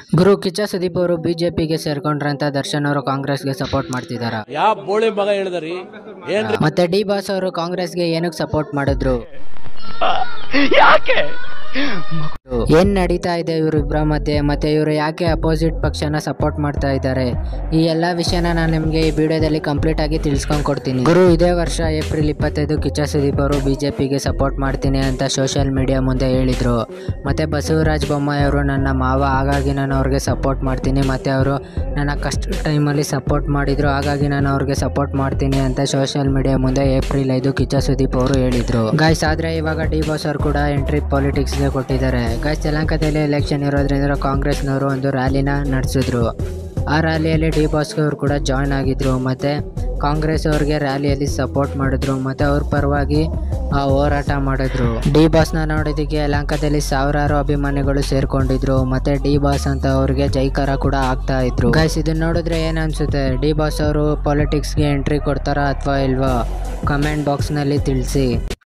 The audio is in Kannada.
ಗುರು ಕಿಚ್ಚ ಸುದೀಪ್ ಅವರು ಬಿಜೆಪಿಗೆ ಸೇರ್ಕೊಂಡ್ರಂತ ದರ್ಶನ್ ಅವರು ಕಾಂಗ್ರೆಸ್ಗೆ ಸಪೋರ್ಟ್ ಮಾಡ್ತಿದಾರ ಯಾವ ಬೋಳಿ ಮಗ ಹೇಳಿದ್ರಿ ಏನ್ರಿ ಮತ್ತೆ ಡಿ ಬಾಸ್ ಅವರು ಕಾಂಗ್ರೆಸ್ಗೆ ಏನಕ್ಕೆ ಸಪೋರ್ಟ್ ಮಾಡಿದ್ರು ಏನ್ ನಡೀತಾ ಇದೆ ಇವರಿಬ್ಬರ ಮಧ್ಯೆ ಮತ್ತೆ ಇವರು ಯಾಕೆ ಅಪೋಸಿಟ್ ಪಕ್ಷನ ಸಪೋರ್ಟ್ ಮಾಡ್ತಾ ಇದ್ದಾರೆ ಈ ಎಲ್ಲ ವಿಷಯನ ನಾನು ನಿಮಗೆ ಈ ವಿಡಿಯೋದಲ್ಲಿ ಕಂಪ್ಲೀಟ್ ಆಗಿ ತಿಳ್ಸ್ಕೊಂಡ್ ಕೊಡ್ತೀನಿ ಗುರು ಇದೇ ವರ್ಷ ಏಪ್ರಿಲ್ ಇಪ್ಪತ್ತೈದು ಕಿಚ್ಚ ಸುದೀಪ್ ಅವರು ಬಿಜೆಪಿಗೆ ಸಪೋರ್ಟ್ ಮಾಡ್ತೀನಿ ಅಂತ ಸೋಷಿಯಲ್ ಮೀಡಿಯಾ ಮುಂದೆ ಹೇಳಿದ್ರು ಮತ್ತೆ ಬಸವರಾಜ ಬೊಮ್ಮಾಯಿ ಅವರು ನನ್ನ ಮಾವ ಹಾಗಾಗಿ ನಾನು ಅವ್ರಿಗೆ ಸಪೋರ್ಟ್ ಮಾಡ್ತೀನಿ ಮತ್ತೆ ಅವರು ನನ್ನ ಕಷ್ಟ ಟೈಮಲ್ಲಿ ಸಪೋರ್ಟ್ ಮಾಡಿದ್ರು ಹಾಗಾಗಿ ನಾನು ಅವ್ರಿಗೆ ಸಪೋರ್ಟ್ ಮಾಡ್ತೀನಿ ಅಂತ ಸೋಷಿಯಲ್ ಮೀಡಿಯಾ ಮುಂದೆ ಏಪ್ರಿಲ್ ಐದು ಕಿಚ್ಚ ಸುದೀಪ್ ಅವರು ಹೇಳಿದ್ರು ಗಾಯ್ಸ್ ಆದ್ರೆ ಇವಾಗ ಡಿ ಬಾಸ್ ಅವರು ಕೂಡ ಎಂಟ್ರಿ ಪಾಲಿಟಿಕ್ಸ್ಗೆ ಕೊಟ್ಟಿದ್ದಾರೆ ಗಾಯ್ಸ್ ಯಲಹಂಕದಲ್ಲಿ ಎಲೆಕ್ಷನ್ ಇರೋದ್ರಿಂದ ಕಾಂಗ್ರೆಸ್ನವರು ಒಂದು ರ್ಯಾಲಿನ ನಡೆಸಿದ್ರು ಆ ರ್ಯಾಲಿಯಲ್ಲಿ ಡಿ ಬಾಸ್ ಅವರು ಕೂಡ ಜಾಯ್ನ್ ಆಗಿದ್ರು ಮತ್ತೆ ಕಾಂಗ್ರೆಸ್ ಅವ್ರಿಗೆ ರ್ಯಾಲಿಯಲ್ಲಿ ಸಪೋರ್ಟ್ ಮಾಡಿದ್ರು ಮತ್ತೆ ಅವ್ರ ಪರವಾಗಿ ಆ, ಹೋರಾಟ ಮಾಡಿದ್ರು ಡಿ ಬಾಸ್ನ ನೋಡೋದಕ್ಕೆ ಯಲಹಂಕದಲ್ಲಿ ಸಾವಿರಾರು ಅಭಿಮಾನಿಗಳು ಸೇರ್ಕೊಂಡಿದ್ರು ಮತ್ತೆ ಡಿ ಬಾಸ್ ಅಂತ ಅವ್ರಿಗೆ ಜೈಕಾರ ಕೂಡ ಆಗ್ತಾ ಇದ್ರು ಗೈಸ್ ಇದನ್ನ ನೋಡಿದ್ರೆ ಏನ್ ಅನ್ಸುತ್ತೆ ಡಿ ಬಾಸ್ ಅವರು ಪಾಲಿಟಿಕ್ಸ್ಗೆ ಎಂಟ್ರಿ ಕೊಡ್ತಾರಾ ಅಥವಾ ಇಲ್ವಾ ಕಮೆಂಟ್ ಬಾಕ್ಸ್ನಲ್ಲಿ ತಿಳಿಸಿ